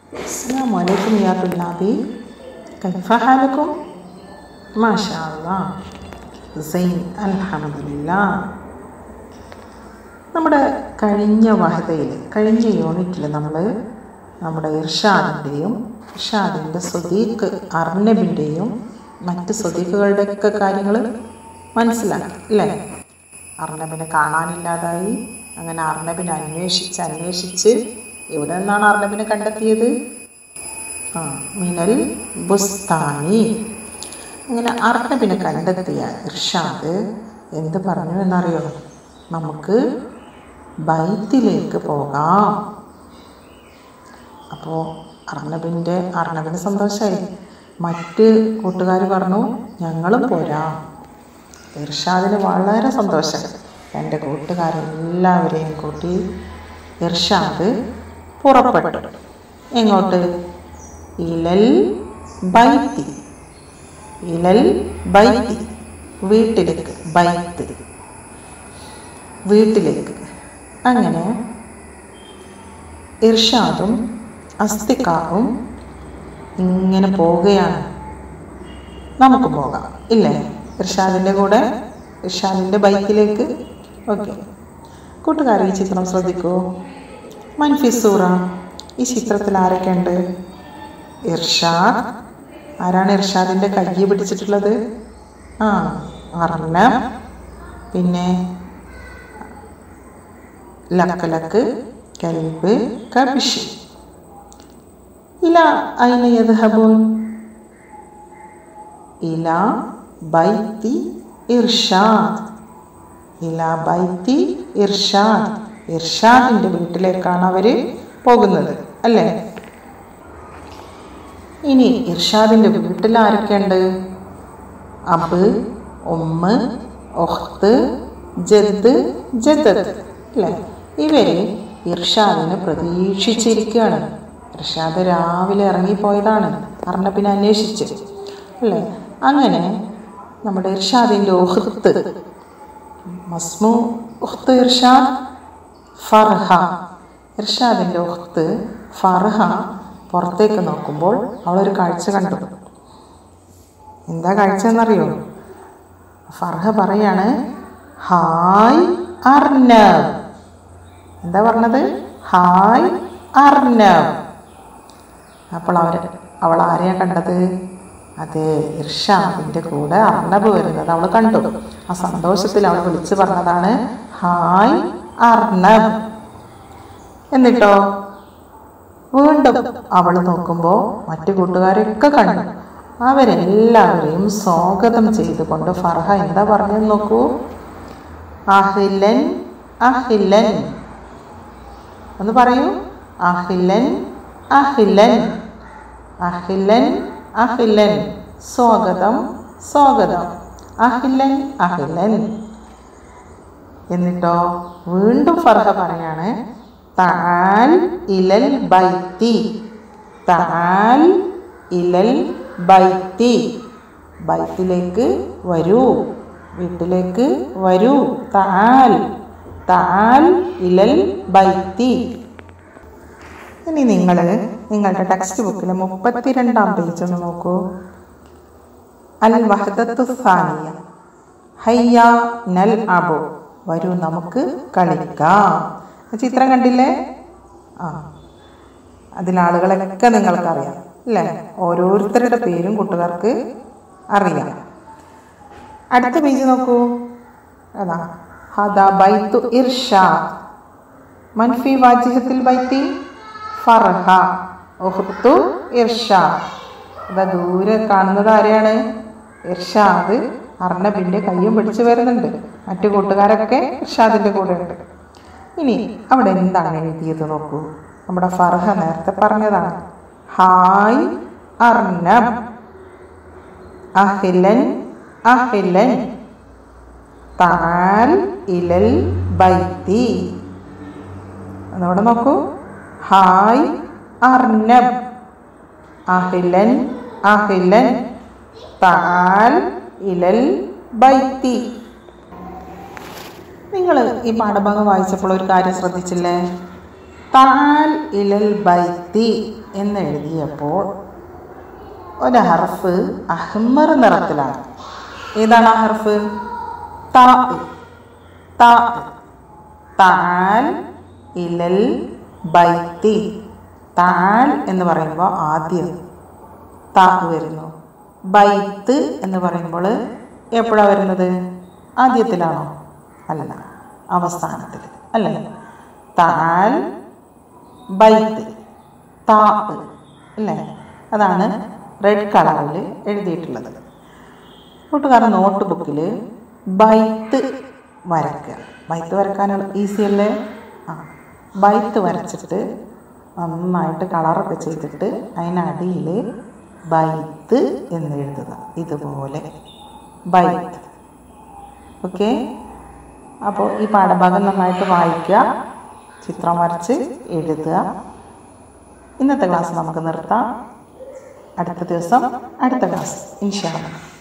السلام عليكم يا طلابي كيف حالكم؟ ما شاء الله زين الحمد لله നമ്മുടെ കഴിഞ്ഞ വഹതയിൽ കഴിഞ്ഞ യൂണിറ്റിൽ നമ്മൾ നമ്മുടെ ഇർഷാദിൻ്റെയും ഇർഷാദിൻ്റെ സ്വദീഖ് അർണബിൻ്റെയും മറ്റ് സ്വദീഖുകളുടെയൊക്കെ കാര്യങ്ങൾ മനസ്സിലാക്കി അല്ലേ അർണബിനെ കാണാനില്ലാതായി അങ്ങനെ അർണബിനെ അന്വേഷിച്ച് അന്വേഷിച്ച് എവിടെ നിന്നാണ് അർണബിനെ കണ്ടെത്തിയത് ആ മിനൽ ബുസ്താനി അങ്ങനെ അർണബിനെ കണ്ടെത്തിയ ഇർഷാദ് എന്ത് പറഞ്ഞു എന്നറിയോ നമുക്ക് ബൈത്തിലേക്ക് പോകാം അപ്പോൾ അർണബിൻ്റെ അർണബിന് സന്തോഷമായി മറ്റ് കൂട്ടുകാർ പറഞ്ഞു ഞങ്ങളും പോരാം ഇർഷാദിന് വളരെ സന്തോഷം എൻ്റെ കൂട്ടുകാരെല്ലാവരെയും കൂട്ടി ഇർഷാദ് പുറപ്പെട്ടു എങ്ങോട്ട് ഇലൽ ബൈത്തി ഇലൽ ബൈത്തി വീട്ടിലേക്ക് ബൈത്ത് വീട്ടിലേക്ക് അങ്ങനെ ഇർഷാദും അസ്തിക്കാവും ഇങ്ങനെ പോവുകയാണ് നമുക്ക് പോകാം ഇല്ലേ ഇർഷാദിൻ്റെ കൂടെ ഇർഷാദിൻ്റെ ബൈക്കിലേക്ക് ഓക്കെ കൂട്ടുകാർ ഈ ചിത്രം ശ്രദ്ധിക്കൂ മൻഫിസൂറ ഈ ചിത്രത്തിൽ ആരൊക്കെ ഉണ്ട് ഇർഷാദ് ആരാണ് ഇർഷാദിൻ്റെ കൈ പിടിച്ചിട്ടുള്ളത് ആ അർണ പിന്നെ ലക്കലക്ക് കൽബ് കബിഷ് ഇല അയിന യദ്ഹബൂൻ ഇല ബൈത്തി ഇർഷാദ് ഇല ബൈത്തി ഇർഷാദ് ഇർഷാദിൻ്റെ വീട്ടിലേക്കാണ് അവർ പോകുന്നത് അല്ലേ ഇനി ഇർഷാദിൻ്റെ വീട്ടിൽ ആരൊക്കെയുണ്ട് അബ് ഉമ്മ ഒഹ്ത്ത് ജദ് ജദത്ത് അല്ലേ ഇവർ ഇർഷാദിനെ പ്രതീക്ഷിച്ചിരിക്കുകയാണ് ഇർഷാദ് രാവിലെ ഇറങ്ങിപ്പോയതാണ് അർണബിനെ അന്വേഷിച്ച് അല്ലേ അങ്ങനെ നമ്മുടെ ഇർഷാദിൻ്റെ ഒഹ്ത്ത് മസ്മു ഉഖ്ത്ത് ഇർഷാദ് ഫർഹ ഇർഷാദിൻ്റെ ഉഖ്ത്ത് ഫർഹ പുറത്തേക്ക് നോക്കുമ്പോൾ അവളൊരു കാഴ്ച കണ്ടു എന്താ കാഴ്ച എന്നറിയോ ഫർഹ പറയാണ് ഹായ് അർണബ് എന്താ പറഞ്ഞത് ഹായ് അർണബ് അപ്പോൾ അവർ അവൾ ആരെയാ കണ്ടത് അതെ ഇർഷാദിൻ്റെ കൂടെ അർണബ് വരുന്നത് അവൾ കണ്ടു ആ സന്തോഷത്തിൽ അവൾ വിളിച്ചു പറഞ്ഞതാണ് ഹായ് അർണബ് എന്നിട്ടോ വീണ്ടും അവൾ നോക്കുമ്പോൾ മറ്റു കൂട്ടുകാരൊക്കെ കണ്ടു അവരെല്ലാവരെയും സ്വാഗതം ചെയ്തുകൊണ്ട് ഫർഹ എന്താ പറഞ്ഞെന്ന് നോക്കൂ അഹിലൻ അഹിലൻ ഒന്ന് പറയൂ അഹിലൻ അഹിലൻ അഹിലൻ അഹിലൻ സ്വാഗതം സ്വാഗതം അഹിലൻ അഹിലൻ എന്നിട്ടോ വീണ്ടും ഫർഹ പറയാണ് താൽ ഇലൽ ബൈത്തി താൽ ഇലൽ ബൈത്തി ബൈത്തിലേക്ക് വരൂ വീട്ടിലേക്ക് വരൂ താൽ താൽ ഇലൽ ബൈത്തി ഇനി നിങ്ങൾ നിങ്ങളുടെ ടെക്സ്റ്റ് ബുക്കിൽ മുപ്പത്തിരണ്ടാം പേജ് ഒന്ന് നോക്കൂ അൽ വഹദത്തു സാനിയ ഹയ്യ നൽ അബു വരൂ നമുക്ക് കളിക്കാം ചിത്രം കണ്ടില്ലേ ആ അതിലാളുകളൊക്കെ നിങ്ങൾക്കറിയാം അല്ലേ ഓരോരുത്തരുടെ പേരും കൂട്ടുകാർക്ക് അറിയാം അടുത്ത പേജ് നോക്കൂ അതാ ഹദാ ബൈത്തു ഇർഷാദ് മൻഫി വാജിഹത്തിൽ ബൈത്തി ഫർഹ ഉഹ്തു ഇർഷാദ് അതാ ദൂരെ കാണുന്നത് ആരെയാണ് ഇർഷാദ് അർണബിൻ്റെ കയ്യും പിടിച്ചു വരുന്നുണ്ട് മറ്റു കൂട്ടുകാരൊക്കെ ഇർഷാദിൻ്റെ കൂടെ ഉണ്ട് ഇനി അവിടെ എന്താണ് എഴുതിയത് നോക്കൂ നമ്മുടെ ഫർഹ നേരത്തെ പറഞ്ഞതാണ് ഹായ് അർണബ് അഹിലൻ അഹിലൻ താൽ ഇലൽ ബൈത്തി എന്നവിടെ നോക്കൂ ഹായ് അർണബ് അഹിലൻ അഹിലൻ താൽ ഇലൽ ബൈത്തി നിങ്ങൾ ഈ പാഠഭാഗം വായിച്ചപ്പോൾ ഒരു കാര്യം ശ്രദ്ധിച്ചില്ലേ താൽ ഇലൽ ബൈത്തി എന്ന് എഴുതിയപ്പോൾ ഒരു ഹർഫ് അഹ്മർ നിറത്തിലാണ് ഏതാണ് ആ ഹർഫ് താ താ താൽ ഇലൽ ബൈത്തി താൽ എന്ന് പറയുമ്പോൾ ആദ്യം താ വരുന്നു ബൈത്ത് എന്ന് പറയുമ്പോൾ എപ്പോഴാണ് വരുന്നത് ആദ്യത്തിലാണോ അല്ല അവസാനത്തിൽ അല്ലേ താൽ ബൈത്ത് താ അല്ലേ അതാണ് റെഡ് കളറിൽ എഴുതിയിട്ടുള്ളത് കൂട്ടുകാരൻ നോട്ട് ബുക്കിൽ ബൈത്ത് വരയ്ക്കുക ബൈത്ത് വരയ്ക്കാനുള്ള ഈസി അല്ലേ ആ ബൈത്ത് വരച്ചിട്ട് നന്നായിട്ട് കളറൊക്കെ ചെയ്തിട്ട് അതിനടിയിൽ ബൈത്ത് എന്ന് എഴുതുക ഇതുപോലെ ബൈത്ത് ഓക്കെ അപ്പോൾ ഈ പാഠഭാഗം നന്നായിട്ട് വായിക്കുക ചിത്രം വരച്ച് എഴുതുക ഇന്നത്തെ ക്ലാസ് നമുക്ക് നിർത്താം അടുത്ത ദിവസം അടുത്ത ക്ലാസ് ഇൻഷാല്ല